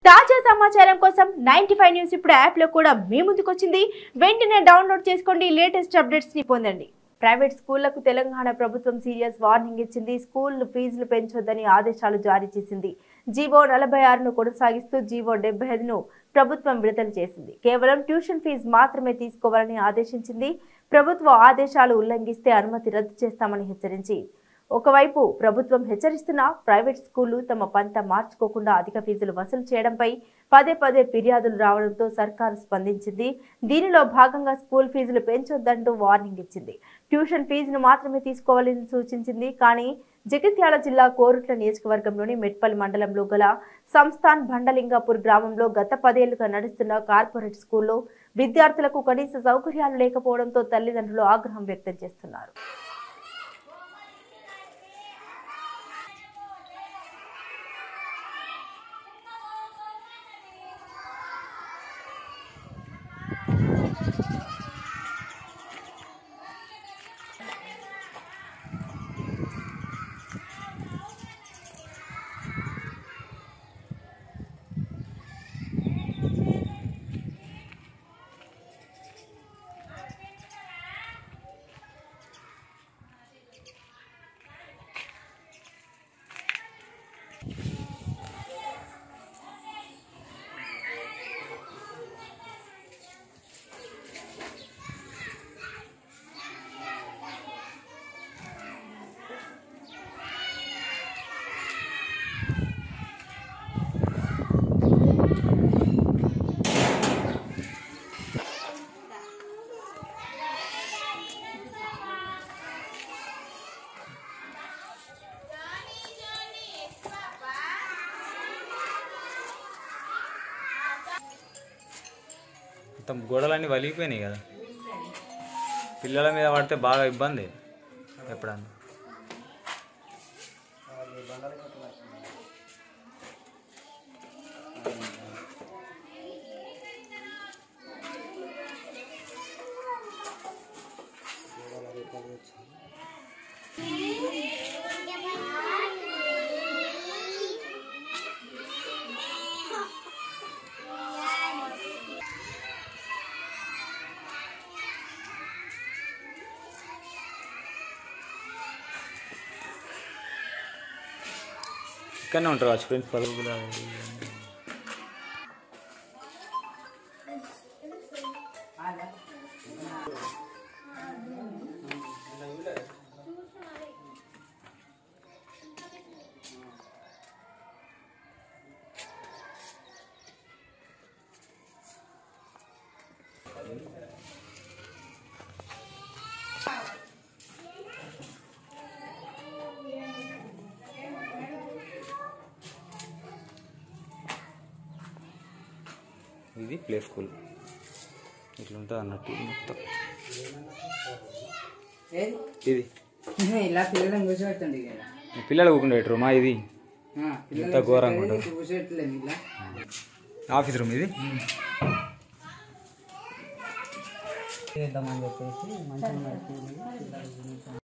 తాజా సమాచారం కోసం నైన్టీ ఫైవ్ న్యూస్ ఇప్పుడు యాప్ లో కూడా మీ ముందుకొచ్చింది వెంటనే డౌన్లోడ్ చేసుకోండి లేటెస్ట్ అప్డేట్స్ ని పొందండి ప్రైవేట్ స్కూళ్లకు తెలంగాణ ప్రభుత్వం సీరియస్ వార్నింగ్ ఇచ్చింది స్కూల్ ఫీజులు పెంచొద్దని ఆదేశాలు జారీ చేసింది జీవో నలభై ఆరును కొనసాగిస్తూ జీవో డెబ్బై ఐదును ప్రభుత్వం విడుదల చేసింది కేవలం ట్యూషన్ ఫీజు మాత్రమే తీసుకోవాలని ఆదేశించింది ప్రభుత్వ ఆదేశాలు ఉల్లంఘిస్తే అనుమతి రద్దు చేస్తామని హెచ్చరించి ఒకవైపు ప్రభుత్వం హెచ్చరిస్తున్నా ప్రైవేట్ స్కూళ్లు తమ పంత మార్చుకోకుండా అధిక ఫీజులు వసూలు చేయడంపై పదే పదే ఫిర్యాదులు రావడంతో సర్కారు స్పందించింది దీనిలో భాగంగా స్కూల్ ఫీజులు పెంచొద్దంటూ వార్నింగ్ ఇచ్చింది ట్యూషన్ ఫీజును మాత్రమే తీసుకోవాలని సూచించింది కానీ జగిత్యాల జిల్లా కోరుట్ల నియోజకవర్గంలోని మెట్పల్లి మండలంలో గల సంస్థాన్ బండలింగాపూర్ గ్రామంలో గత పదేళ్లుగా నడుస్తున్న కార్పొరేట్ స్కూల్లో విద్యార్థులకు కనీస సౌకర్యాలు లేకపోవడంతో తల్లిదండ్రులు ఆగ్రహం వ్యక్తం చేస్తున్నారు మొత్తం గోడలన్నీ వలిగిపోయినాయి కదా పిల్లల మీద పడితే బాగా ఇబ్బంది ఎప్పుడన్నా ఇక్కడనే ఉంటారు కావచ్చు ఫ్రెండ్స్ పదవి ఇది ప్లే స్కూల్ ఇట్లా ఉంటుంది అన్నట్టు ఇది మొత్తం ఏది? ఇది ఇలా పిల్లలను కూర్చోబెట్టండి ఇక. పిల్లలు కూకుండేటరు మా ఇది ఆ, పిల్లలను ఇంత ఘోరంగా కూర్చోబెట్టండి, ఉంటుంది. కూర్చోబెట్టలేదు ఇలా ఆఫీస్ రూమ్ ఇది చేద్దామని చెప్పేసి మంచిగా